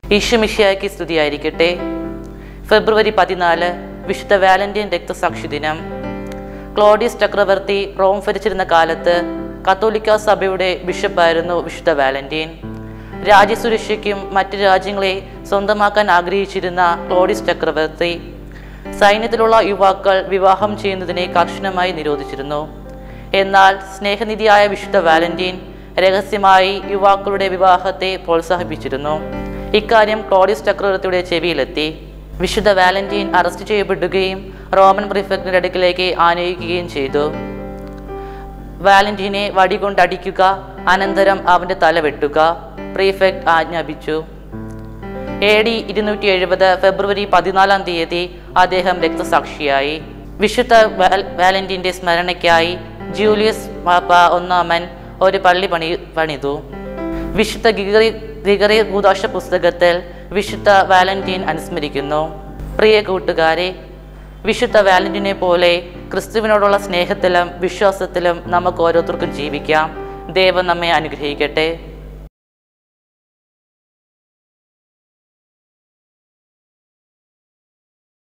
ഈശുമിഷിയാക്കി സ്തുതിയായിരിക്കട്ടെ ഫെബ്രുവരി പതിനാല് വിശുദ്ധ വാലന്റൈൻ രക്തസാക്ഷി ദിനം ക്ലോഡിയസ് ചക്രവർത്തി റോം ഭരിച്ചിരുന്ന കാലത്ത് കത്തോലിക്ക സഭയുടെ ബിഷപ്പായിരുന്നു വിശുദ്ധ വാലന്റൈൻ രാജ്യസുരക്ഷയ്ക്കും മറ്റ് രാജ്യങ്ങളെ സ്വന്തമാക്കാൻ ആഗ്രഹിച്ചിരുന്ന ക്ലോഡിയസ് ചക്രവർത്തി സൈന്യത്തിലുള്ള യുവാക്കൾ വിവാഹം ചെയ്യുന്നതിനെ കർശനമായി നിരോധിച്ചിരുന്നു എന്നാൽ സ്നേഹനിധിയായ വിശുദ്ധ വാലന്റൈൻ രഹസ്യമായി യുവാക്കളുടെ വിവാഹത്തെ പ്രോത്സാഹിപ്പിച്ചിരുന്നു ഇക്കാര്യം ക്ലോഡിയസ് ചക്രവർത്തിയുടെ ചെവിയിലെത്തി വിശുദ്ധ വാലന്റൈൻ അറസ്റ്റ് ചെയ്യപ്പെടുകയും റോമൻ പ്രിഫക്റ്റിന്റെ അടുക്കിലേക്ക് ആനയിക്കുകയും ചെയ്തു വാലന്റീനെ വടികൊണ്ട് അടിക്കുക അനന്തരം അവന്റെ തല വെട്ടുക പ്രീഫെക്ട് ആജ്ഞാപിച്ചു എ ഡി ഇരുന്നൂറ്റി എഴുപത് ഫെബ്രുവരി പതിനാലാം തീയതി അദ്ദേഹം രക്തസാക്ഷിയായി വിശുദ്ധ വാൽ- വാലന്റീന്റെ സ്മരണയ്ക്കായി ജൂലിയസ് പാപ്പ ഒന്നാമൻ ഒരു പള്ളി പണി പണിതു വിശുദ്ധ ഗിഗറി ഗിഗറി ഭൂദോഷ പുസ്തകത്തിൽ വിശുദ്ധ വാലന്റീൻ അനുസ്മരിക്കുന്നു പ്രിയ കൂട്ടുകാരെ വിശുദ്ധ വാലന്റീനെ പോലെ ക്രിസ്തുവിനോടുള്ള സ്നേഹത്തിലും വിശ്വാസത്തിലും നമുക്ക് ഓരോരുത്തർക്കും ജീവിക്കാം ദൈവം നമ്മെ അനുഗ്രഹിക്കട്ടെ